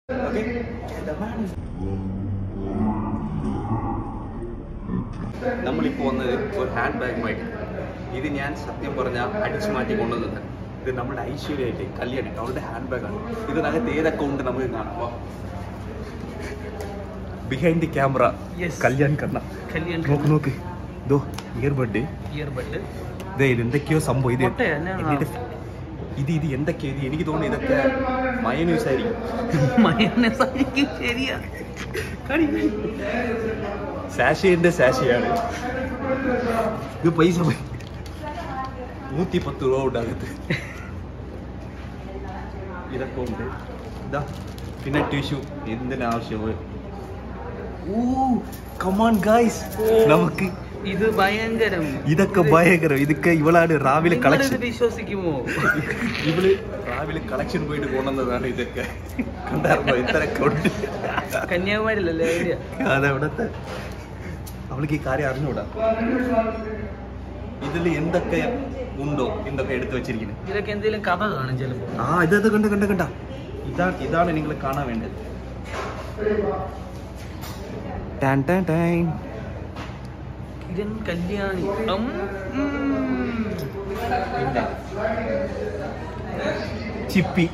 Okay നമ്മളിപ്പോൾ വന്നത് ഒരു ഹാൻഡ് ബാഗുമായിട്ട് ഇത് ഞാൻ സത്യം പറഞ്ഞാൽ അടിച്ചു മാറ്റി കൊണ്ടുവന്നത് ഇത് നമ്മുടെ ഐശ്വര്യമായിട്ട് കല്യാണി അവളുടെ ഹാൻഡ് ബാഗാണ് ഇതിനകത്ത് ഏതൊക്കെ ഉണ്ട് നമുക്ക് കാണാം behind the camera Yes. Kalyan Karna Kalyan നോക്ക് നോക്ക് ഇതോ ഇയർബഡ് ഇയർബഡ് ഇതേ ഇത് എന്തൊക്കെയോ സംഭവം ഇത് മുട്ടയാ, എന്നാ? എന്നിട്ട് ഇത് ഇത് എന്തൊക്കെയോ ഇത് എനിക്ക് തോന്നുന്നു ഇതൊക്കെ മയന്യൂസ് ആയിരിക്കും മയണൈസ് ആയിരിക്കും ശരിയാ സാഷയുടെ സാഷയാണ് ഇത് പൈസ പോയി നൂറ്റി പത്ത് രൂപ ഉണ്ട് അകത്ത് ഇതൊക്കെ ഉണ്ട് ഇതാ പിന്നെ ടിഷ്യൂ എന്തിനാവശ്യമോ ഓ കമാൺ ഗായ്സ് നമുക്ക് ഇത് ഭയങ്കരം ഇതൊക്കെ ഭയങ്കരം ഇതൊക്കെ ഇവളാണ് രാവിലെ നിങ്ങളിത് കളക്ഷൻ വിശ്വസിക്കുമോ ഇവള് രാവിലെ കളക്ഷൻ പോയിട്ട് കൊണ്ടുവന്നതാണ് ഇതൊക്കെ കണ്ടായിരുന്നോ ഇത്രയൊക്കെ ഉണ്ട് കന്യാകുമാരിലല്ലേ ഐഡിയ അതെവിടത്തെ അവൾക്ക് ഈ കാര്യം അറിഞ്ഞൂടാ ഇതിൽ എന്തൊക്കെ ഉണ്ടോ എന്തൊക്കെ എടുത്തു വെച്ചിരിക്കുന്നത് ഇതിലൊക്കെ എന്തെങ്കിലും കഥ കാണും ചിലപ്പോ ആ ഇതത് കണ്ട കണ്ട കണ്ട ഇതാണ് ഇതാണ് നിങ്ങൾ കാണാൻ വേണ്ടത് ടാൻ ടാൻ ടാൻ. കിരൺ കല്യാണി ഉം, ഉം. ഇല്ല. ചിപ്പി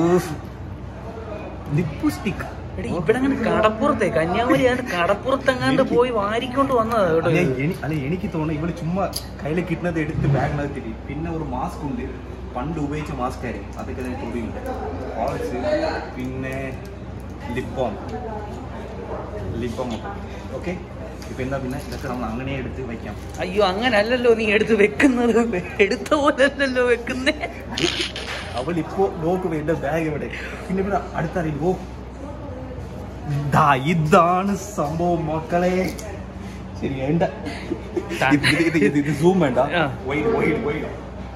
ലിപ്സ്റ്റിക് എടി, ഇവിടെ അങ്ങനെ കടപ്പുറത്തെ കന്യാകുമാരിയാണ് കടപ്പുറത്തെങ്ങാണ്ട് എനിക്ക് പോയി വാരിക്കൊണ്ട് വന്നതാ കേട്ടോ അല്ലെ ഇത്. എനി- അല്ലെ എനിക്ക് തോന്നുന്നു ഇവള് ചുമ്മാ കയ്യിൽ കിട്ടുന്നത് എടുത്ത് ബാഗിനകത്തിട്ട് പിന്നെ ഒരു മാസ്ക് ഉണ്ട് പണ്ട് ഉപയോഗിച്ച മാസ്ക് ആയിരുന്നു അതൊക്കെ ഞാൻ കൂടിയുണ്ട് ഓൾസ് പിന്നെ ലിപ്പോം ലിപ്പോം ഒക്കെ ഓക്കെ ഇപ്പൊ എന്താ പിന്നെ ഇതൊക്കെ നമ്മൾ അങ്ങനെ എടുത്ത് വയ്ക്കാം അയ്യോ അങ്ങനല്ലല്ലോ നീ എടുത്ത് വെക്കുന്നത് എടുത്ത പോലല്ലോ വെക്കുന്നേ അവൾ ഇപ്പോ നോക്കും എന്റെ ബാഗ് എവിടെ പിന്നെ ഇവിടെ അടുത്തറിയും ഓ ദാ ഇതാണ് സംഭവം മക്കളെ ശരി വേണ്ട ഇത് ഇത് ഇത് ഇത് സൂം വേണ്ട ആ. വൈഡ് വൈഡ് വൈഡ്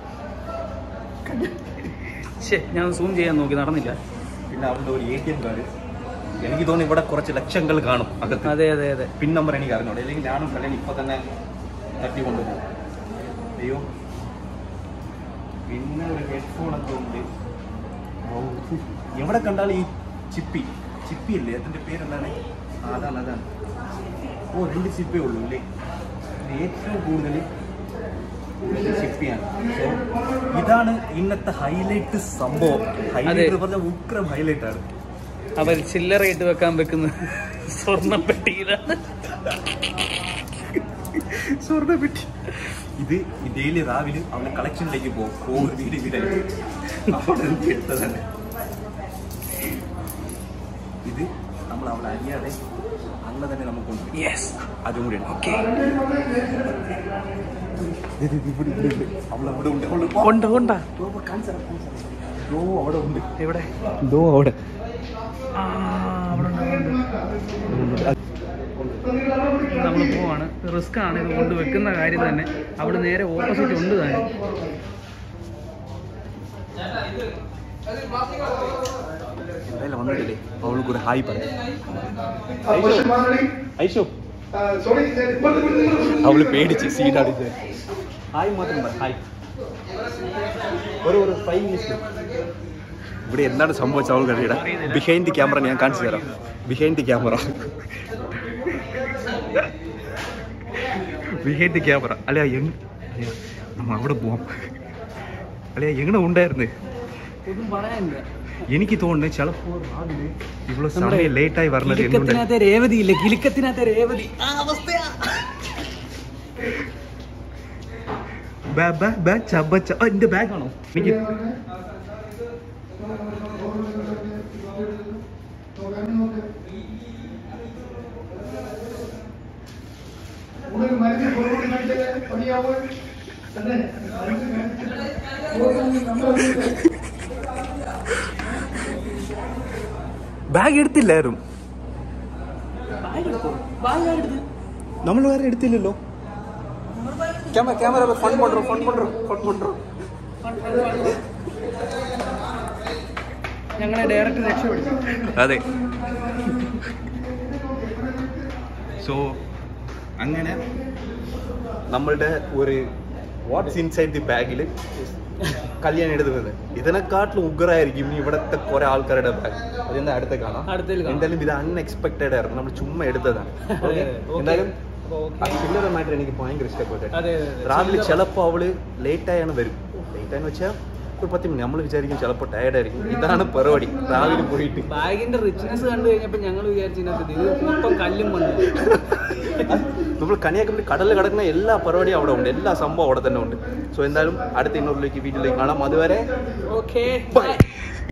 ശേ ഞാൻ സൂം ചെയ്യാൻ നോക്കി നടന്നില്ല പിന്നെ അവളുടെ ഒരു എ ടി എം കാർഡ് എനിക്ക് തോന്നുന്നു ഇവിടെ കുറച്ച് ലക്ഷങ്ങൾ കാണും അകത്ത് അതെ അതെ അതെ പിൻ നമ്പർ എനിക്ക് അറിഞ്ഞൂടെ അല്ലെങ്കിൽ ഞാനും കല്യാണം ഇപ്പൊ തന്നെ തട്ടി കൊണ്ടുപോകും അയ്യോ പിന്നെ ഒരു ഹെഡ്ഫോൺ ഒക്കെ ഉണ്ട് ഓ, എവിടെ കണ്ടാലും ഈ ചിപ്പി ചിപ്പി അല്ലേ അതിന്റെ പേരെന്താണ് ആ, അതാണ് അതാണ് ഓ രണ്ട് ചിപ്പേ ഉള്ളൂ അല്ലേ ഇത് ഏറ്റവും കൂടുതൽ ചിപ്പിയാണ് സോ ഇതാണ് ഇന്നത്തെ ഹൈലൈറ്റ് സംഭവം ഹൈലൈറ്റ് പറഞ്ഞ ഉഗ്രം ഹൈലൈറ്റ് ആണ് അവർ ചില്ലറയിട്ട് വെക്കാൻ വെക്കുന്ന സ്വർണ്ണപ്പെട്ടിയിലാണ് സ്വർണ്ണ പെട്ടി ഇത് ഡെയിലി രാവിലെ അവളെ കളക്ഷനിലേക്ക് പോകും പോകും വീട് വീടായിട്ട് അവിടെ നിന്ന് എടുത്തതാണ് ഇത് നമ്മൾ അവളെ അറിയാതെ അങ്ങനെ തന്നെ നമുക്കുണ്ട് യെസ് അതും കൂടി ഉണ്ട് ഓക്കെ ഇത് ഇത് ഇവിടെ ഇവിടെ ഉണ്ട് അവളവിടെ ഉണ്ട് അവള് കൊണ്ട കൊണ്ട ദോ, കാണിച്ച് തരാം, കാണിച്ച് തരാം. ദോ അവിടെ ഉണ്ട് എവിടെ ദോ അവിടെ ആ അവിടെ നമ്മൾ പോവാണ് റിസ്ക് ആണ് ഇത് കൊണ്ട് വെക്കുന്ന കാര്യം തന്നെ അവിടെ നേരെ ഓപ്പോസിറ്റ് ഉണ്ട് താനും എന്തായാലും വന്നിട്ടില്ലേ അവൾ കൂടെ ഹായ് പറയും ഐഷോ അവള് പേടിച്ച് സീഡാടി ഹായ് മാത്രം പറ ഹായ് ഒരു ഒരു ഫൈവ് മിനിറ്റ്സ് ഇവിടെ എന്താണ് സംഭവിച്ചത് അവൾക്ക് അറിയട ബിഹൈൻഡ് ദി ക്യാമറ ഞാൻ കാണിച്ചു തരാം behind the camera behind the camera അല്ല എങ് അല്ലയാ, നമ്മ അവിടെ പോവാം അല്ലയാ എങ്ങനെ ഉണ്ടായിരുന്നു ഒന്നും പറയാനില്ല എനിക്ക് തോന്നുന്നു ചിലപ്പോൾ രാവിലെ ഇവള് സമയം ലേറ്റായി പറഞ്ഞത് എന്തുകൊണ്ട് കിലുക്കത്തിനകത്തെ രേവതി ഇല്ലേ കിലുക്കത്തിനകത്തെ രേവതി ആ അവസ്ഥയാ ബാ- ബാ- ബാ, ചബ, ച- ആ, എന്റെ ബാഗ് ആണോ എനിക്ക് ബാഗ് എടുത്തില്ലായിരുന്നു നമ്മൾ വേറെ എടുത്തില്ലല്ലോ ക്യാമറ ക്യാമറ ഫൺ പண்றோம் ഫൺ പண்றோம் ഫൺ പண்றோம் ഞങ്ങളെ ഡയറക്റ്റ് രക്ഷപ്പെടുത്തി അതെ സോ അങ്ങനെ നമ്മളുടെ ഒരു വാട്ട്സ് ഇൻസൈഡ് ദി ബാഗിൽ കല്യാണം എടുക്കുന്നത് ഇതിനെക്കാട്ടിലും ഉഗ്രായിരിക്കും ഇവിടുത്തെ കുറെ ആൾക്കാരുടെ ബാഗ് അതെന്താ അടുത്ത കാണാം അടുത്തേൽ കാണാം. എന്തായാലും ഇത് അൺഎക്സ്പെക്ടഡ് ആയിരുന്നു നമ്മൾ ചുമ്മാ എടുത്തതാണ് അതെ, Okay? അതെ. Okay. എന്തായാലും അപ്പൊ okay. ആ ചില്ലറ മാറ്റർ എനിക്ക് ഭയങ്കര ഇഷ്ടപ്പെട്ടു അതെ, അതെ, അതെ. രാവിലെ ചില്ലറ. ചിലപ്പോൾ അവള് ലേറ്റ് ആയാണ് വരും ലേറ്റ് ആയെന്ന് വെച്ചാൽ ഒരു പത്ത് മിനിറ്റ് നമ്മൾ വിചാരിക്കും ചിലപ്പോൾ ടയർഡ് ആയിരിക്കും ഇതാണ് പരിപാടി രാവിലെ പോയിട്ട് ബാഗിന്റെ റിച്ച്നെസ് കണ്ടു കഴിഞ്ഞപ്പോൾ ഞങ്ങൾ വിചാരിച്ചതിനകത്ത് ഇത് മൊത്തം കല്ലും മണ്ണും നമ്മൾ കണിയാക്കുമ്പോൾ കടലിൽ കിടക്കുന്ന എല്ലാ പരിപാടിയും അവിടെ ഉണ്ട് എല്ലാ സംഭവം അവിടെ തന്നെ ഉണ്ട് സോ എന്തായാലും അടുത്ത ഇന്നൂറിലേക്ക് വീട്ടിലേക്ക് കാണാം അതുവരെ ഓക്കെ ബൈ